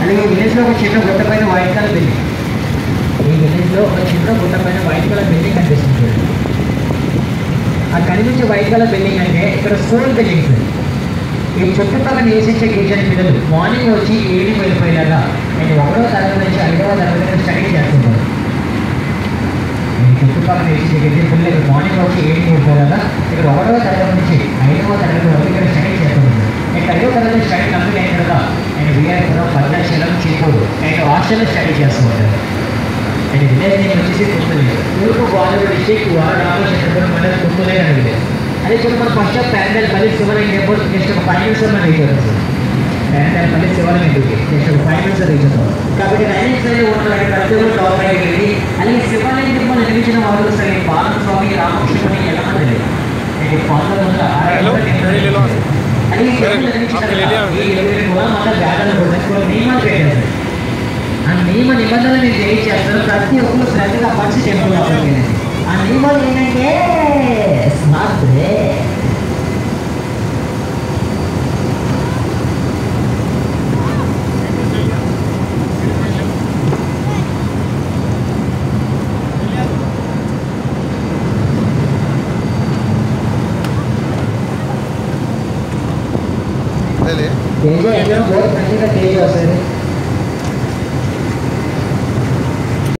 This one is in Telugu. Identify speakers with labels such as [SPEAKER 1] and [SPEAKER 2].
[SPEAKER 1] అలాగే విలేజ్లో ఒక చిన్న గుట్ట పైన వైట్ కలర్ బిల్డింగ్ ఈ విలేజ్లో ఒక చిన్న గుట్ట పైన వైట్ కలర్ బిల్డింగ్ కనిపిస్తుంది చూడండి. ఆ కనిపించే వైట్ కలర్ బిల్డింగ్ అంటే ఇక్కడ స్కూల్ బిల్డింగ్స్ ఈ చుట్టుపక్కల నివసించే గిరిజన పిల్లలు మార్నింగ్ వచ్చి ఈవినింగ్ వెళ్ళిపోయేలాగా నేను ఒకటో తరగతి నుంచి ఐదవ తరగతి స్టడీ చేస్తున్నాను ఈ చుట్టుపక్కల నివసించే గిరిజన పిల్లలు మార్నింగ్ వచ్చి ఈవినింగ్ వెళ్ళిపోయేలాగా ఇక్కడ ఒకటో తరగతి నుంచి ఐదవ తరగతి వరకు ఇక్కడ స్టడీ చేస్తున్నాను నేను ఐదవ తరగతి స్టడీ కంప్లీట్ అయిన తర్వాత నేను విఆర్పురం భద్రాచలం చేకూరు నేను హాస్టల్లో స్టడీ చేస్తున్నాను నేను విలేజ్ నేను వచ్చేసి కుంటులే తూర్పు గోదావరి డిస్టిక్ వారణాలు చంద్రపురం మండలం కుంటులే అని విలేజ్ అదే చూడండి మన first of Pandal Palli Shivalinga temple next ఒక ఫైవ్ మినిట్స్ మనం రీచ్ అవుతుంది ప్యాండల్ పల్లి శివలింగ టెంపుల్ నెక్స్ట్ ఒక ఫైవ్ మినిట్స్ రీచ్ అవుతాం కాబట్టి రైలింగ్ సైడ్ ఉన్నటువంటి ప్రతి ఒక్కరు గవర్నమెంట్ వెళ్ళి అలాగే శివలింగ టెంపుల్ నిర్మించిన వారు సరే బాలన స్వామి రామకృష్ణుని ఎలా తెలియదు నేను పంతొమ్మిది వందల అరవై
[SPEAKER 2] Hello.
[SPEAKER 1] అలాగే ఈ టెంపుల్ నిర్మించిన తర్వాత ఈ ఇరవై మూల మత వేదాలు కొన్ని నియమాలు పెట్టారు ఆ నియమ నిబంధనలు మీరు చేయించేస్తారు ప్రతి ఒక్కరు శ్రద్ధగా పరిచి టెంపుల్ లోపలికి ఆ నియమాలు ఏంటంటే స్మార్ట్
[SPEAKER 2] అదేలే
[SPEAKER 1] తేజ ఎక్కడ బోర్డు మంచిగా తేజ వస్తుంది